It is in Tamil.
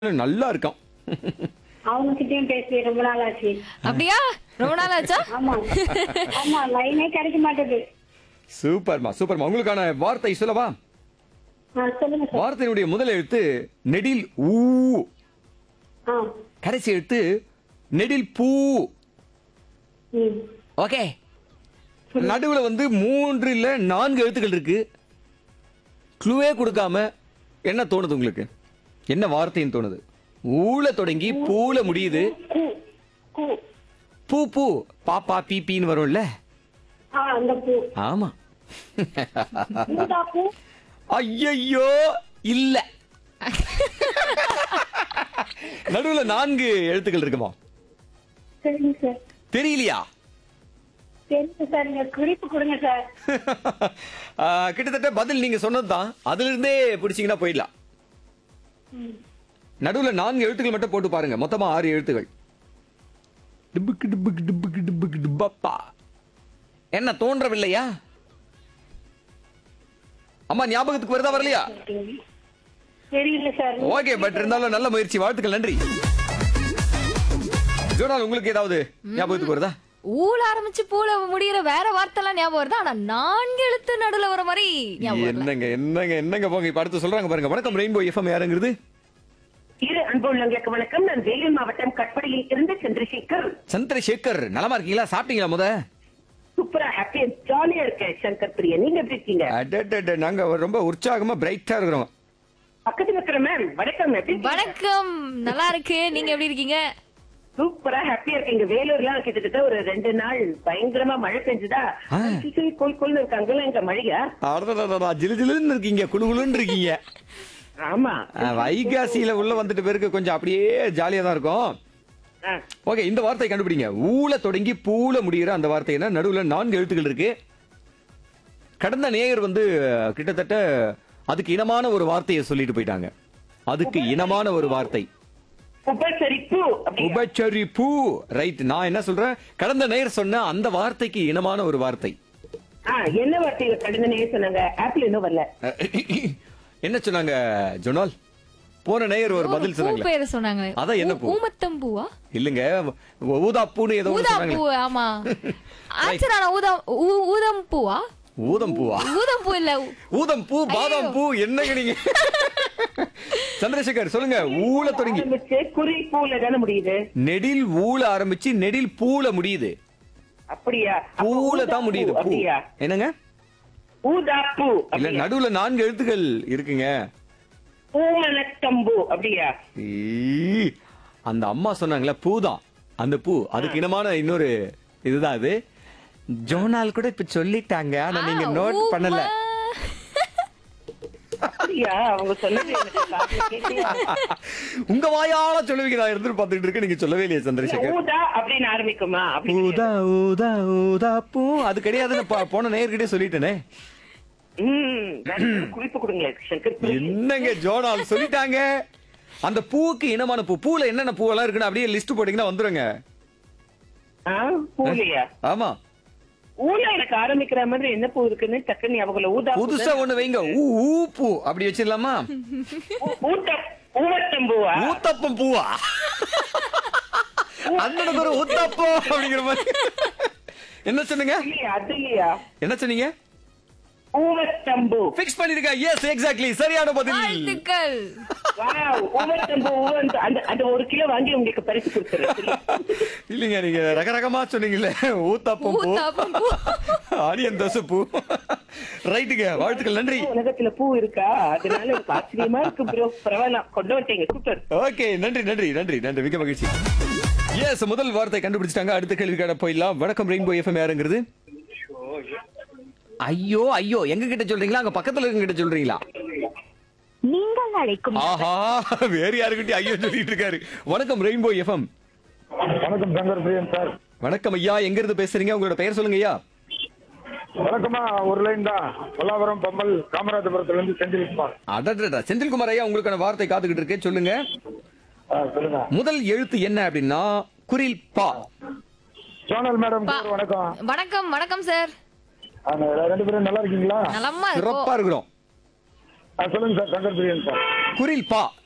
நல்லா இருக்கான் அவங்க கிட்டயும் பேசி ரொம்ப நாள் ஆச்சு அப்படியா ரொம்ப நாள் ஆச்சா ஆமா ஆமா லைனே கிடைக்க மாட்டேது சூப்பர்மா சூப்பர்மா உங்களுக்கான வார்த்தை சொல்லவா ஆ, சொல்லுங்க சார் வார்த்தையினுடைய முதல் எழுத்து நெடில் ஊ ஆ கடைசி எழுத்து நெடில் பூ ம் ஓகே நடுவுல வந்து மூன்று இல்ல நான்கு எழுத்துக்கள் இருக்கு க்ளூவே கொடுக்காம என்ன தோணுது உங்களுக்கு என்ன வார்த்தைன்னு தோணுது ஊல தொடங்கி பூல முடியுது கூ கூ பூ பூ பாப்பா பீப்பின்னு வரும்ல ஆ அந்த பூ ஆமா ஊதா பூ ஐயையோ இல்ல நடுவுல நான்கு எழுத்துக்கள் இருக்குமா சரிங்க சார் தெரியலையா சரிங்க சார் நீங்க குறிப்பு கொடுங்க சார் ஆ, கிட்டத்தட்ட பதில் நீங்க சொன்னதுதான் அதுல இருந்தே பிடிச்சீங்கன்னா போயிடலாம் ம். நடுவுல நான்கு எழுத்துக்கள் மட்டும் போட்டு பாருங்க மொத்தமா ஆறு எழுத்துக்கள் டிப்புக்கு டிப்புக்கு டிப்புக்கு டிப்புக்கு டிப்பப்பா என்ன தோன்றவில்லையா அம்மா ஞாபகத்துக்கு வருதா வரலையா தெரியல சார் ஓகே பட் இருந்தாலும் நல்ல முயற்சி வாழ்த்துக்கள் நன்றி ஜோனால் உங்களுக்கு ஏதாவது ஞாபகத்துக்கு வருதா ஊழ ஆரம்பிச்சு பூல முடியிற வேற வார்த்தை எல்லாம் ஞாபகம் வருது ஆனா நான்கு எழுத்து நடுவுல வர மாதிரி ஞாபகம் வரல. என்னங்க என்னங்க என்னங்க போங்க இப்ப அடுத்து சொல்றாங்க பாருங்க வணக்கம் ரெயின்போ எஃப்எம் யாருங்கிறது இரு அன்புள்ளங்களுக்கு வணக்கம் நான் வேலூர் மாவட்டம் கட்படியில் இருந்து சந்திரசேகர் சந்திரசேகர் நலமா இருக்கீங்களா சாப்பிட்டீங்களா முத சூப்பரா ஹாப்பியா ஜாலியா இருக்கேன் சங்கர் பிரியா நீங்க எப்படி இருக்கீங்க அடடட, நாங்க ரொம்ப உற்சாகமா பிரைட்டா இருக்கிறோம் பக்கத்துல இருக்கிற மேம் வணக்கம் எப்படி இருக்கீங்க? வணக்கம் நல்லா இருக்கு நீங்க எப்படி இருக்கீங்க சூப்பரா ஹாப்பியா இருக்கீங்க வேலூர்லாம் கிட்டத்தட்ட ஒரு ரெண்டு நாள் பயங்கரமா மழை பெஞ்சுதா ஆ. சிசிலி கோல் கோல்னு இருக்கு அங்கெல்லாம் எங்க மழையா அடடடடா, ஜிலு ஜிலுன்னு இருக்கீங்க குளு குளுன்னு இருக்கீங்க ஆமா ஆ, வைகாசியில உள்ள வந்துட்டு பேருக்கு கொஞ்சம் அப்படியே ஜாலியா தான் இருக்கும் ஆ. ஓகே இந்த வார்த்தை கண்டுபிடிங்க ஊல தொடங்கி பூல முடிகிற அந்த வார்த்தை என்ன நடுவுல நான்கு எழுத்துக்கள் இருக்கு கடந்த நேயர் வந்து கிட்டத்தட்ட அதுக்கு இனமான ஒரு வார்த்தையை சொல்லிட்டு போயிட்டாங்க அதுக்கு இனமான ஒரு வார்த்தை உபசரிப்பு அப்படியா? உபச்சரி பூ ரைட் நான் என்ன சொல்றேன் கடந்த நேயர் சொன்ன அந்த வார்த்தைக்கு இனமான ஒரு வார்த்தை ஆ, என்ன வார்த்தை கடந்த நேரம் சொன்னாங்க ஆப்பிள் இன்னும் வரல என்ன சொன்னாங்க ஜொனால் போன நேயர் ஒரு பதில் பூ சொன்னாங்க பேரு சொன்னாங்க அதான் என்ன பூ? ஊமத்தம் பூவா இல்லங்க ஊதா பூன்னு ஏதோ ஒண்ணு ஊதா சொன்னாங்க பூ ஆமா ஆன்சர் ஆனா ஊதா ஊ- ஊதம் பூவா ஊதம் பூவா ஊதம் பூ இல்ல ஊதம் பூ பாதாம் பூ என்னங்க நீங்க சந்திரசேகர் சொல்லுங்க ஊல தொடங்கி ஆரம்பிச்சு குறி பூல தானே முடியுது நெடில் ஊல ஆரம்பிச்சு நெடில் பூல முடியுது அப்படியா அப்ப பூல ஊதா தான் முடியுது பூ, பூ அப்படியா என்னங்க ஊதா பூ இல்ல அப்படியா? நடுவுல நான்கு எழுத்துக்கள் இருக்குங்க பூமணத்தம்பூ அப்படியா ஈ, அந்த அம்மா சொன்னாங்களே பூதான் அந்த பூ அதுக்கு இனமான இன்னொரு இதுதான் அது ஜோனால் கூட இப்ப சொல்லிட்டாங்க ஆனா நீங்க ஆ, நோட் ஊம. பண்ணல அப்படியா அவங்க சொன்னது எனக்கு காதுல கேட்கலையா? உங்க வாயால சொல்லுவீங்க நான் இருந்து பார்த்துட்டு இருக்கேன் நீங்க சொல்லவே இல்லையே சந்திரசேகர் ஊதா அப்படின்னு ஆரம்பிக்குமா அப்படி ஊதா ஊதா ஊதா பூ அது கிடையாதுன்னு பா- போன நேர்கிட்டே சொல்லிட்டேனே ம், வேற குறிப்பு கொடுங்களேன் சங்கர் பிரியா. என்னங்க ஜோனால் சொல்லிட்டாங்க அந்த பூவுக்கு இனமான பூ பூல என்னென்ன பூவெல்லாம் இருக்குன்னு அப்படியே லிஸ்ட் போட்டீங்கன்னா வந்துருங்க ஆ, பூலையா ஆமா ஊல எனக்கு ஆரம்பிக்கிற மாதிரி என்ன பூ இருக்குன்னு டக்குன்னு ஞாபகம் இல்ல. ஊதா பூ புதுசா தானே? ஒண்ணு வைங்க ஊ ஊ பூ அப்படி வச்சிடலாமா ஊ- ஊத்த ஊவத்தம்பூவா ஊத்தப்பம் பூவா அண்ணனுக்கு ஒரு ஊத்தப்பம் அப்படிங்கிற மாதிரி என்ன சொன்னீங்க இல்லையா அது இல்லையா என்ன சொன்னீங்க ஊவத்தம்பூ பிக்ஸ் பண்ணிருக்கா எஸ் எக்ஸாக்ட்லி சரியான பதில் வாழ்த்துக்கள் வாவ் ஊவத்தம்பூ ஊவந்த அந்த அந்த ஒரு கிலோ வாங்கி உங்களுக்கு பரிசு கொடுத்துறேன் இல்லைங்க நீங்க ரகரகமா சொன்னீங்கல்ல ஊத்தப்பம் பூ ஊத்தாப்பம் பூ. ஆனியன் தோசை பூ ரைட்டுங்க வாழ்த்துக்கள் நன்றி உலகத்துல பூ இருக்கா அதனால எனக்கு ஆச்சரியமா இருக்கு ப்ரோ பரவாயில்ல கொண்டு வந்துட்டீங்க சூப்பர் ஓகே நன்றி நன்றி நன்றி நன்றி மிக மகிழ்ச்சி எஸ் முதல் வார்த்தை கண்டுபிடிச்சிட்டாங்க அடுத்த கேள்விக்கான போயிடலாம் வணக்கம் ரெயின்போ எஃப்எம் யாருங்கிறது ஐயோ ஐயோ எங்க கிட்ட சொல்றீங்களா அங்க பக்கத்துல இருக்க கிட்ட சொல்றீங்களா நீங்கள் அழைக்கும் ஆஹா வேற யாருக்கிட்ட ஐயோ சொல்லிட்டு இருக்காரு வணக்கம் ரெயின்போ எஃப்எம் வணக்கம் சங்கர் பிரியன் சார் வணக்கம் ஐயா எங்க இருந்து பேசுறீங்க உங்களோட பெயர் சொல்லுங்க ஐயா வணக்கமா ஒரு லைன் தான் பொல்லாவரம் பம்பல் காமராஜபுரத்துல இருந்து செந்தில்குமார் அடடா செந்தில்குமார் ஐயா உங்களுக்கான வார்த்தை காத்துக்கிட்டு இருக்கேன் சொல்லுங்க ஆ, சொல்லுங்க முதல் எழுத்து என்ன அப்படின்னா குரில் பா சோனல் மேடம் பா. வணக்கம் வணக்கம் வணக்கம் சார் ஆ, ரெண்டு பேரும் நல்லா இருக்கீங்களா நலமா சிறப்பா இருக்கும் இருக்கிறோம் ஆ, சொல்லுங்க சார் சங்கர் பிரியன் சார் குரில் பா